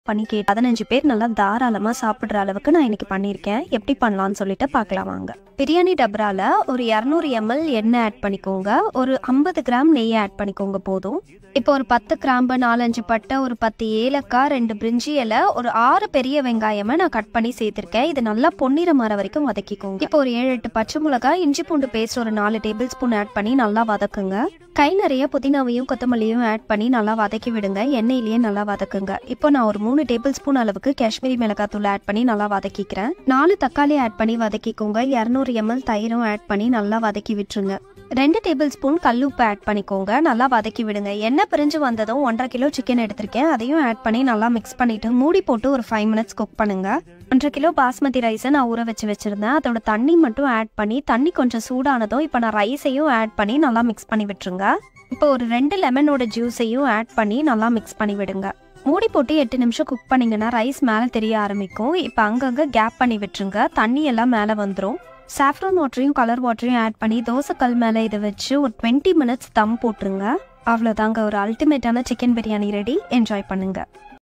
பண்ணி கே பதினஞ்சு பேர் நல்லா தாராளமாக சாப்பிட்ற அளவுக்கு நான் இன்னைக்கு பண்ணியிருக்கேன் எப்படி பண்ணலாம்னு சொல்லிட்டு பார்க்கலாம் வாங்க பிரியாணி டப்ரால ஒரு இரநூறு எம்எல் எண்ணெய் ஆட் பண்ணிக்கோங்க ஒரு ஐம்பது கிராம் நெய் ஆட் பண்ணிக்கோங்க போதும் இப்போ ஒரு பத்து கிராம்பு நாலஞ்சு பட்டை ஒரு பத்து ஏலக்காய் ரெண்டு பிரிஞ்சி இலை ஒரு ஆறு பெரிய வெங்காயமை நான் கட் பண்ணி சேர்த்துருக்கேன் இது நல்லா பொன்னிறம் வர வரைக்கும் வதக்கிக்கோங்க இப்போ ஒரு ஏழு எட்டு பச்சை மிளகாய் இஞ்சி பூண்டு பேஸ்ட் ஒரு நாலு டேபிள் ஸ்பூன் ஆட் பண்ணி நல்லா வதக்குங்க கை நிறைய புதினாவையும் கொத்தமல்லியும் ஆட் பண்ணி நல்லா வதக்கி விடுங்க எண்ணெயிலேயே நல்லா வதக்குங்க இப்போ நான் ஒரு மூணு டேபிள் ஸ்பூன் அளவுக்கு காஷ்மீரி மிளகாத்தூள் ஆட் பண்ணி நல்லா வதக்கிக்கிறேன் நாலு தக்காளி ஆட் பண்ணி வதக்கிக்கோங்க இரநூறு எம்எல் தயிரும் ஆட் பண்ணி நல்லா வதக்கி விட்டுருங்க ரெண்டு டேபிள் ஸ்பூன் கல்லுப்பு ஆட் பண்ணிக்கோங்க நல்லா வதக்கி விடுங்க எண்ணெய் பிரிஞ்சு வந்ததும் ஒன்றரை கிலோ சிக்கன் எடுத்திருக்கேன் அதையும் ஆட் பண்ணி நல்லா மிக்ஸ் பண்ணிட்டு மூடி போட்டு ஒரு ஃபைவ் மினிட்ஸ் குக் பண்ணுங்க ஒன்றரை கிலோ பாஸ்மதி ரைஸை நான் ஊற வச்சு வச்சிருந்தேன் அதோட தண்ணி மட்டும் ஆட் பண்ணி தண்ணி கொஞ்சம் சூடானதும் இப்போ நான் ரைஸையும் ஆட் பண்ணி நல்லா மிக்ஸ் பண்ணி விட்டுருங்க இப்போ ஒரு ரெண்டு லெமனோட ஜூஸையும் ஆட் பண்ணி நல்லா மிக்ஸ் பண்ணி விடுங்க மூடி போட்டு எட்டு நிமிஷம் குக் பண்ணிங்கன்னா ரைஸ் மேலே தெரிய ஆரம்பிக்கும் இப்போ அங்கங்கே கேப் பண்ணி விட்டுருங்க தண்ணி எல்லாம் மேலே வந்துடும் சாஃப்ரான் வாட்டரையும் கலர் வாட்டரையும் ஆட் பண்ணி தோசைக்கல் மேலே இதை வச்சு ஒரு டுவெண்ட்டி மினிட்ஸ் தம் போட்டுருங்க அவ்வளோதாங்க ஒரு அல்டிமேட்டான சிக்கன் பிரியாணி ரெடி என்ஜாய் பண்ணுங்க